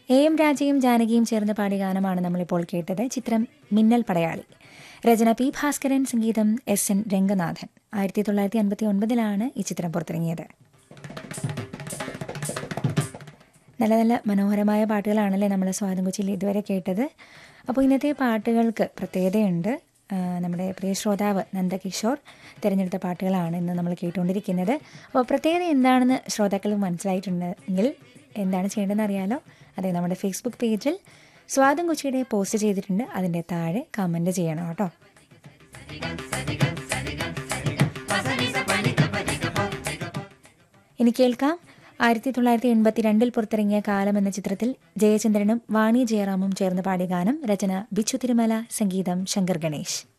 A M രാജയും ജാനകിയും ചേർന്ന് പാടിയ ഗാനമാണ് നമ്മളിപ്പോൾ കേട്ടത് ചിത്രം മിന്നൽ പടയാളി രചന പി ഭാസ്കരൻ സംഗീതം എസ് എൻ രംഗനാഥൻ ആയിരത്തി തൊള്ളായിരത്തി അൻപത്തി ഒൻപതിലാണ് ഈ ചിത്രം പുറത്തിറങ്ങിയത് നല്ല നല്ല മനോഹരമായ പാട്ടുകളാണല്ലേ നമ്മൾ സ്വാതം കൊച്ചിയിൽ ഇതുവരെ കേട്ടത് അപ്പോൾ ഇന്നത്തെ പാട്ടുകൾക്ക് പ്രത്യേകതയുണ്ട് ആ, നമ്മുടെ പ്രിയ ശ്രോതാവ് നന്ദകിഷോർ തിരഞ്ഞെടുത്ത പാട്ടുകളാണ് ഇന്ന് നമ്മൾ കേട്ടുകൊണ്ടിരിക്കുന്നത് അപ്പോൾ പ്രത്യേകത എന്താണെന്ന് ശ്രോതാക്കൾ മനസ്സിലായിട്ടുണ്ടെങ്കിൽ എന്താണ് ചെയ്യേണ്ടതെന്ന് അറിയാലോ അതെ നമ്മുടെ ഫേസ്ബുക്ക് പേജിൽ സ്വാതം കൊച്ചിയുടെ പോസ്റ്റ് ചെയ്തിട്ടുണ്ട് അതിൻ്റെ താഴെ കമൻറ്റ് ചെയ്യണം കേട്ടോ ഇനി കേൾക്കാം ആയിരത്തി തൊള്ളായിരത്തി എൺപത്തി രണ്ടിൽ പുറത്തിറങ്ങിയ കാലം എന്ന ചിത്രത്തിൽ ജയചന്ദ്രനും വാണി ജയറാമും ചേർന്ന് പാടിയ ഗാനം രചന ബിച്ചു തിരുമല സംഗീതം ശങ്കർ ഗണേശ്